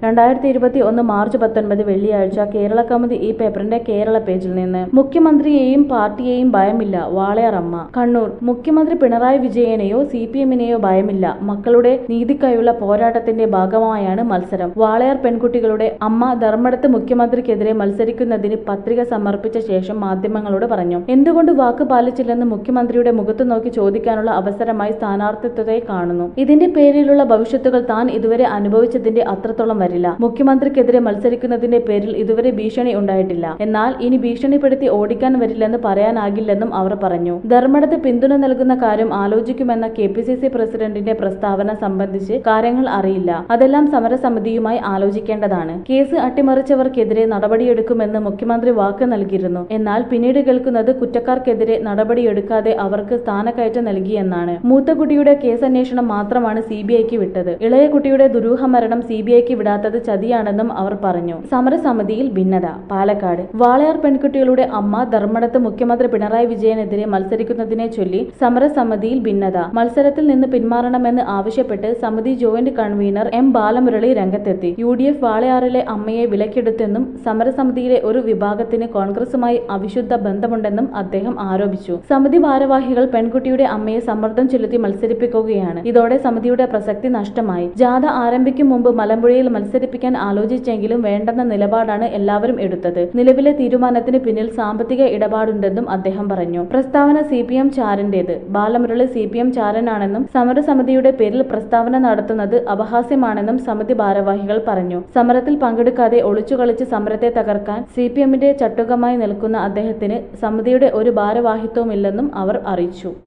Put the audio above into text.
രണ്ടായിരത്തി ഇരുപത്തി ഒന്ന് മാർച്ച് പത്തൊൻപത് വെള്ളിയാഴ്ച കേരള കൗമുദി ഈ പേപ്പറിന്റെ കേരള പേജിൽ നിന്ന് മുഖ്യമന്ത്രിയെയും പാർട്ടിയെയും ഭയമില്ല വാളയാറമ്മ കണ്ണൂർ മുഖ്യമന്ത്രി പിണറായി വിജയനെയോ സി പി എമ്മിനെയോ ഭയമില്ല മക്കളുടെ നീതിക്കായുള്ള പോരാട്ടത്തിന്റെ ഭാഗമായാണ് മത്സരം വാളയാർ പെൺകുട്ടികളുടെ അമ്മ ധർമ്മടത്ത് മുഖ്യമന്ത്രിക്കെതിരെ മത്സരിക്കുന്നതിന് പത്രിക സമർപ്പിച്ച ശേഷം മാധ്യമങ്ങളോട് പറഞ്ഞു എന്തുകൊണ്ട് വാക്ക് പാലിച്ചില്ലെന്ന് മുഖ്യമന്ത്രിയുടെ മുഖത്തു നോക്കി ചോദിക്കാനുള്ള അവസരമായി സ്ഥാനാർത്ഥിത്വത്തെ കാണുന്നു ഇതിന്റെ പേരിലുള്ള ഭവിഷ്യത്തുകൾ താൻ ഇതുവരെ അനുഭവിച്ചതിന്റെ അത്രത്തോളം വരില്ല മുഖ്യമന്ത്രിക്കെതിരെ മത്സരിക്കുന്നതിന്റെ പേരിൽ ഇതുവരെ ഭീഷണി ഉണ്ടായിട്ടില്ല എന്നാൽ ഇനി ഭീഷണിപ്പെടുത്തി ഓടിക്കാൻ വരില്ലെന്ന് പറയാനാകില്ലെന്നും അവർ പറഞ്ഞു ധർമ്മടത്ത് പിന്തുണ നൽകുന്ന കാര്യം ആലോചിക്കുമെന്ന കെ പി സി സി പ്രസിഡന്റിന്റെ പ്രസ്താവന സംബന്ധിച്ച് കാര്യങ്ങൾ അറിയില്ല അതെല്ലാം സമരസമിതിയുമായി ആലോചിക്കേണ്ടതാണ് കേസ് അട്ടിമറിച്ചവർക്കെതിരെ നടപടിയെടുക്കുമെന്ന് മുഖ്യമന്ത്രി വാക്ക് നൽകിയിരുന്നു എന്നാൽ പിന്നീട് കേൾക്കുന്നത് കുറ്റക്കാർക്കെതിരെ നടപടിയെടുക്കാതെ അവർക്ക് സ്ഥാനക്കയറ്റം നൽകിയെന്നാണ് മൂത്ത കുട്ടിയുടെ കേസന്വേഷണം മാത്രമാണ് സി ബി ഐക്ക് വിട്ടത് ഇളയ കുട്ടിയുടെ ദുരൂഹ മരണം സി ബി ഐക്ക് വിടാത്തത് ചതിയാണെന്നും അവർ പറഞ്ഞു സമരസമിതിയിൽ ഭിന്നത പാലക്കാട് വാളയാർ പെൺകുട്ടികളുടെ അമ്മ ധർമ്മടത്ത് മുഖ്യമന്ത്രി പിണറായി വിജയനെതിരെ മത്സരിക്കുന്നതിനെ ചൊല്ലി സമരസമിതിയിൽ ഭിന്നത മത്സരത്തിൽ നിന്ന് പിന്മാറണമെന്ന് ആവശ്യപ്പെട്ട് സമിതി ജോയിന്റ് കൺവീനർ എം ബാലമുരളി രംഗത്തെത്തി യു ഡി എഫ് വാളയാറിലെ അമ്മയെ വിലക്കെടുത്തെന്നും സമരസമിതിയിലെ ഒരു വിഭാഗത്തിന് കോൺഗ്രസുമായി അവിശുദ്ധ ബന്ധമുണ്ടെന്നും അദ്ദേഹം ആരോപിച്ചു സമിതി ഭാരവാഹികൾ പെൺകുട്ടിയുടെ അമ്മയെ സമ്മർദ്ദം ചെലുത്തി മത്സരിപ്പിക്കുകയാണ് ഇതോടെ സമിതിയുടെ പ്രസക്തി നഷ്ടമായി ജാഥ ആരംഭിക്കും മുമ്പ് മലമ്പുഴയിൽ മത്സരിപ്പിക്കാൻ ആലോചിച്ചെങ്കിലും വേണ്ടെന്ന നിലപാടാണ് എല്ലാവരും എടുത്തത് നിലവിലെ തീരുമാനത്തിന് പിന്നിൽ സാമ്പത്തിക ഇടപാടുണ്ടെന്നും അദ്ദേഹം പറഞ്ഞു പ്രസ്താവന സി പി എം ചാരന്റേത് ബാലമുരളി സി പി എം ചാരനാണെന്നും സമരസമിതിയുടെ പേരിൽ പ്രസ്താവന നടത്തുന്നത് അപഹാസ്യമാണെന്നും സമിതി ഭാരവാഹികൾ പറഞ്ഞു സമരത്തിൽ പങ്കെടുക്കാതെ ഒളിച്ചുകളിച്ച് സമരത്തെ തകർക്കാൻ സി പി എമ്മിന്റെ ചട്ടുകമായി നിൽക്കുന്ന അദ്ദേഹത്തിന് സമിതിയുടെ ഒരു ഭാരവാഹിത്വമില്ലെന്നും അവർ അറിയിച്ചു